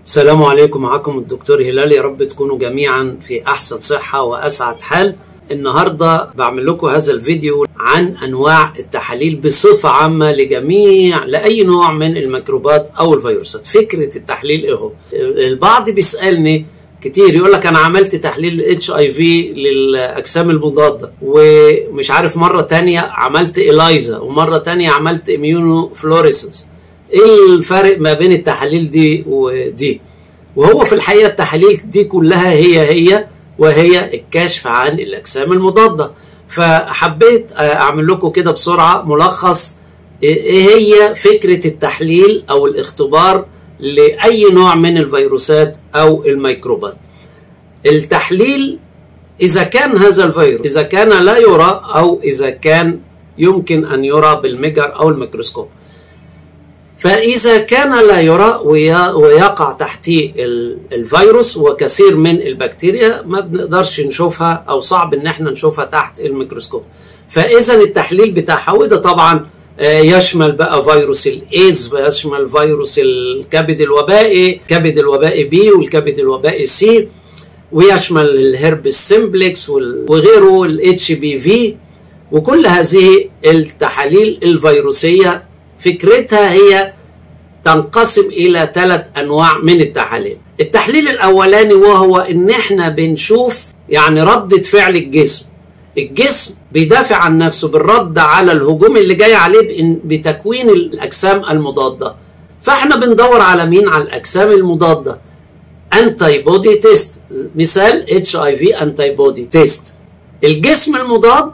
السلام عليكم معكم الدكتور هلال يا رب تكونوا جميعا في احسن صحه واسعد حال النهارده بعمل لكم هذا الفيديو عن انواع التحاليل بصفه عامه لجميع لاي نوع من الميكروبات او الفيروسات فكره التحليل ايه هو البعض بيسالني كتير يقول لك انا عملت تحليل اتش اي في للاجسام المضاده ومش عارف مره تانية عملت الايزا ومره تانية عملت اميونو فلوريسنس ايه الفرق ما بين التحاليل دي ودي وهو في الحقيقه التحاليل دي كلها هي هي وهي الكشف عن الاجسام المضاده فحبيت اعمل لكم كده بسرعه ملخص ايه هي فكره التحليل او الاختبار لاي نوع من الفيروسات او الميكروبات التحليل اذا كان هذا الفيروس اذا كان لا يرى او اذا كان يمكن ان يرى بالمجر او الميكروسكوب فإذا كان لا يرى ويقع تحتيه الفيروس وكثير من البكتيريا ما بنقدرش نشوفها أو صعب إن احنا نشوفها تحت الميكروسكوب فإذا التحليل بتاعها وده طبعا يشمل بقى فيروس الايدز ويشمل فيروس الكبد الوبائي كبد الوبائي بي والكبد الوبائي سي ويشمل الهرب سيمبلكس وغيره الاتش بي في وكل هذه التحاليل الفيروسيه فكرتها هي تنقسم الى ثلاث انواع من التحاليل التحليل الاولاني وهو ان احنا بنشوف يعني ردة فعل الجسم الجسم بيدافع عن نفسه بالرد على الهجوم اللي جاي عليه بتكوين الاجسام المضاده فاحنا بندور على مين على الاجسام المضاده انتي بودي تيست مثال اتش اي في انتي بودي تيست الجسم المضاد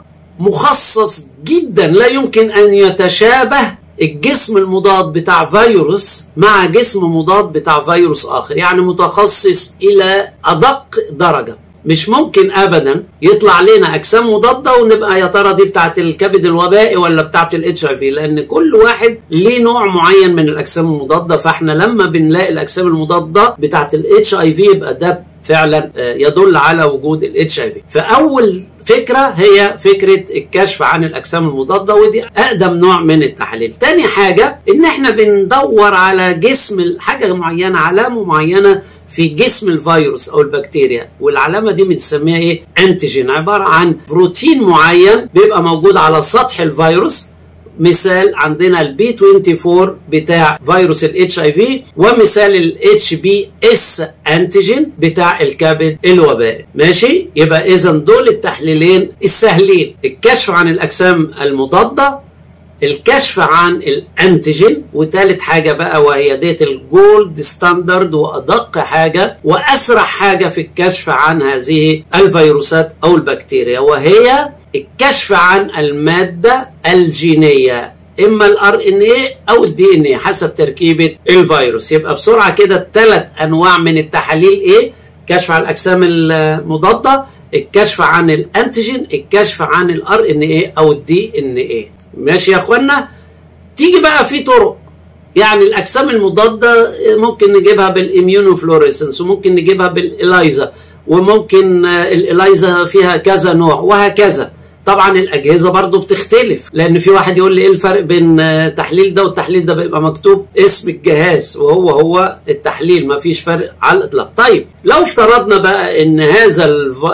مخصص جدا لا يمكن ان يتشابه الجسم المضاد بتاع فيروس مع جسم مضاد بتاع فيروس اخر يعني متخصص الى ادق درجه مش ممكن ابدا يطلع لنا اجسام مضاده ونبقى يا ترى دي بتاعت الكبد الوبائي ولا بتاعت الاتش اي في لان كل واحد ليه نوع معين من الاجسام المضاده فاحنا لما بنلاقي الاجسام المضاده بتاعت الاتش اي في يبقى ده فعلا يدل على وجود الاتش اي في فاول فكرة هي فكرة الكشف عن الأجسام المضادة ودي أقدم نوع من التحاليل تاني حاجة إن إحنا بندور على جسم حاجة معينة علامة معينة في جسم الفيروس أو البكتيريا والعلامة دي بنسميها إيه؟ أنتيجين عبارة عن بروتين معين بيبقى موجود على سطح الفيروس مثال عندنا البي 24 بتاع فيروس الاتش اي في ومثال الاتش بي اس انتيجين بتاع الكبد الوبائي ماشي يبقى اذا دول التحليلين السهلين الكشف عن الاجسام المضاده الكشف عن الانتيجين وثالث حاجه بقى وهي ديت الجولد ستاندرد وادق حاجه واسرع حاجه في الكشف عن هذه الفيروسات او البكتيريا وهي الكشف عن الماده الجينيه اما الار ان اي او الدي ان اي حسب تركيبه الفيروس يبقى بسرعه كده الثلاث انواع من التحاليل ايه كشف عن الاجسام المضاده الكشف عن الانتيجين الكشف عن الار ان اي او الدي ان اي ماشي يا اخوانا تيجي بقى في طرق يعني الاجسام المضاده ممكن نجيبها بالاميونوفلوريسنس وممكن نجيبها بالإلايزا وممكن الإلايزا فيها كذا نوع وهكذا طبعا الاجهزه برضو بتختلف لان في واحد يقول لي ايه الفرق بين التحليل ده والتحليل ده بيبقى مكتوب اسم الجهاز وهو هو التحليل ما فيش فرق على الاطلاق طيب لو افترضنا بقى ان هذا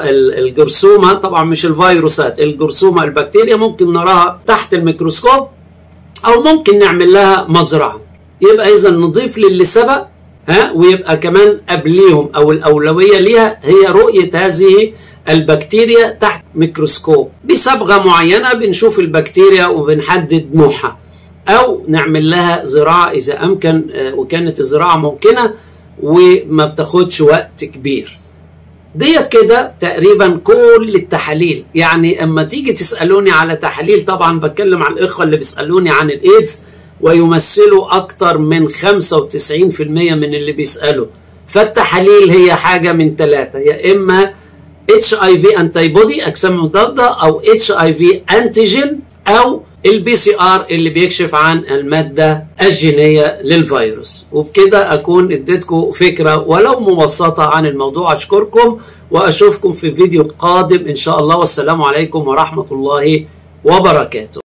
الجرثومه طبعا مش الفيروسات الجرثومه البكتيريا ممكن نراها تحت الميكروسكوب او ممكن نعمل لها مزرعه يبقى اذا نضيف للي سبق ها ويبقى كمان قبليهم او الاولويه ليها هي رؤيه هذه البكتيريا تحت ميكروسكوب بصبغه معينه بنشوف البكتيريا وبنحدد نوعها او نعمل لها زراعه اذا امكن وكانت الزراعه ممكنه وما بتاخدش وقت كبير ديت كده تقريبا كل التحاليل يعني اما تيجي تسالوني على تحاليل طبعا بتكلم عن الاخوه اللي بيسالوني عن الايدز ويمثلوا اكتر من 95% من اللي بيسالوا فالتحاليل هي حاجه من ثلاثه يا اما اتش اي في انتي بودي اجسام مضاده او اتش اي في انتيجين او البي سي ار اللي بيكشف عن الماده الجينيه للفيروس وبكده اكون اديتكم فكره ولو مبسطه عن الموضوع اشكركم واشوفكم في فيديو قادم ان شاء الله والسلام عليكم ورحمه الله وبركاته